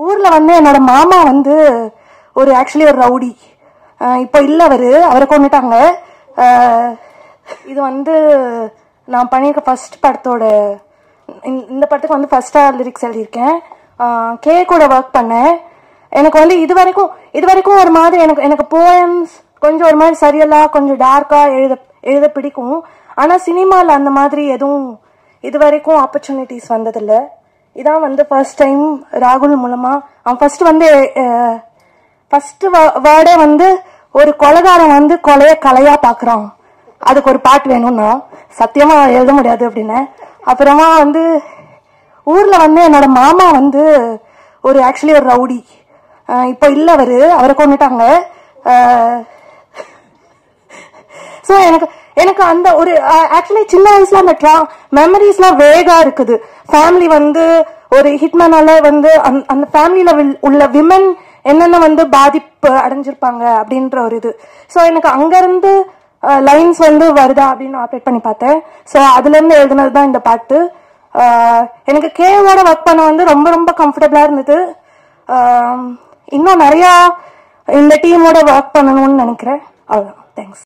ஊர்ல வந்து என்னோட மாமா வந்து ஒரு ஆக்சுவலி ஒரு ரவுடி இப்போ இல்ல அவரு அவரை கொண்டுட்டாங்க அஹ், இது வந்து நான் பண்ணியிருக்க ஃபர்ஸ்ட் படத்தோட இந்த- இந்த படத்துக்கு வந்து ஃபர்ஸ்டா லிரிக்ஸ் எழுதியிருக்கேன் அஹ், கே கூட ஒர்க் பண்ணேன் எனக்கு வந்து இது வரைக்கும் இது வரைக்கும் ஒரு மாதிரி எனக்கு எனக்கு போயம்ஸ் கொஞ்சம் ஒரு மாதிரி சரியலா கொஞ்சம் டார்க்கா எழுத எழுத பிடிக்கும் ஆனா சினிமால அந்த மாதிரி எதுவும் இது வரைக்கும் ஆப்பர்ச்சுனிட்டிஸ் வந்ததில்ல இதான் வந்து ஃபர்ஸ்ட் டைம் ராகுல் மூலமா அவன் ஃபர்ஸ்ட் வந்து ஃபர்ஸ்ட் வேர்டே வந்து ஒரு கொலைகாரன் வந்து கொலைய கலையா பாக்குறான் அதுக்கு ஒரு பாட்டு வேணும்னா சத்தியமா எழுத முடியாது அப்படின்னு அப்புறமா வந்து ஊர்ல வந்து என்னோட மாமா வந்து ஒரு ஆக்சுவலி ஒரு ரவுடி இப்போ இல்ல அவரு அவரை கொண்டுட்டாங்க ஸோ எனக்கு எனக்கு அந்த ஒரு ஆக்சுவலி சின்ன வயசுல அந்த ட்ரா மெமரிஸ்லாம் வேகா இருக்குது ஃபேமிலி வந்து ஒரு ஹிட்மேனால வந்து அந்த- அந்த ஃபேமிலியில உள்ள விமன் என்னென்ன வந்து பாதிப்பு அடைஞ்சிருப்பாங்க அப்படின்ற ஒரு இது ஸோ எனக்கு அங்கிருந்து லைன்ஸ் வந்து வருதா அப்படின்னு ஆப்ரேட் பண்ணி பார்த்தேன் ஸோ அதுல இருந்து எழுதுனது தான் இந்த பாட்டு அஹ், எனக்கு கேவோட ஒர்க் பண்ண வந்து ரொம்ப ரொம்ப கம்ஃபர்டபுளா இருந்தது அஹ், இன்னும் நிறைய இந்த டீமோட ஒர்க் பண்ணணும்னு நினைக்கிறேன் அவ்வளோதான் தேங்க்ஸ்